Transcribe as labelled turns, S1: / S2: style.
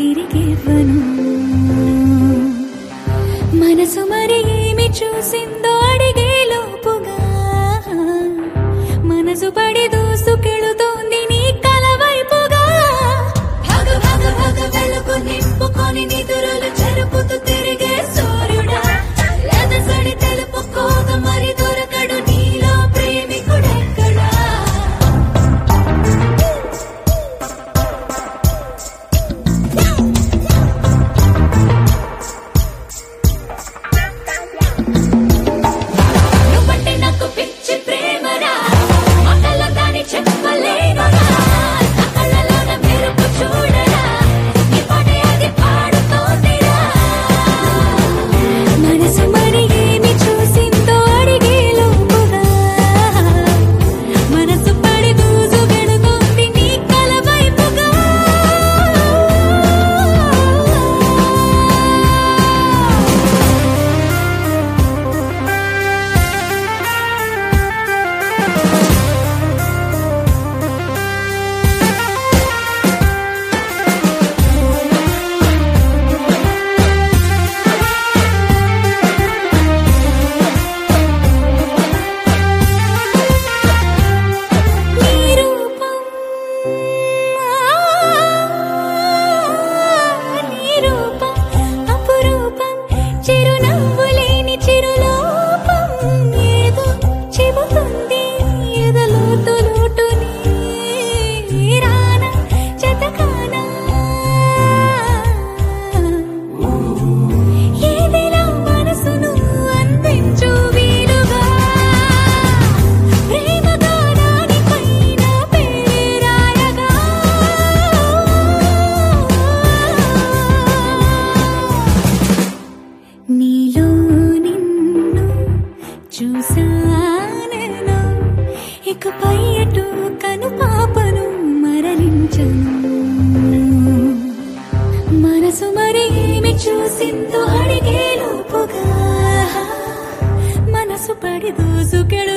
S1: తిరిగివ్వను మనసు మరి ఏమి చూసిందో అడిగే లోపుగా మనసు పడి దూసుకెళుతోంది నీ కల వైపుగా భగ భగ భగ వెలుగు నింపుకొని నిదురులు చెరుపుతూ తిరిగే సూర్యుడా ఎదసడి తెలుపుకోగ మరి దొరకడు నీలో ప్రేమికుడెక్కడా నువ్వంటే నాకు పిచ్చి ప్రేమరా మాటల్లో దాని చెప్పలేనురా నా కళ్ళలోన మెరుపు చూడరా నీ పాటే అది పాడుతోందిరా మనసు మరి ఏమి చూసిందో అడిగే లోపుగా మనసు పడి దూసుకెడుతోంది నీ కల వైపుగా నీ రూపం నీ రూపం అపురూపం చిరునవ్వు లేని చిరులోపం ఏదో చెబుతుంది ఎదలోతు లోటుని రానా జతకానా ఏదిలా మనసును అందించు వీలుగా ప్రేమగా దానిపైన పేరాయగా నీలో నిన్ను చూసానెను ఇకపై అటు కను పాపను మరణించను మనసు మరి ఏమి చూసిందో అడిగే లోపుగా మనసు పడి దూసుకెడు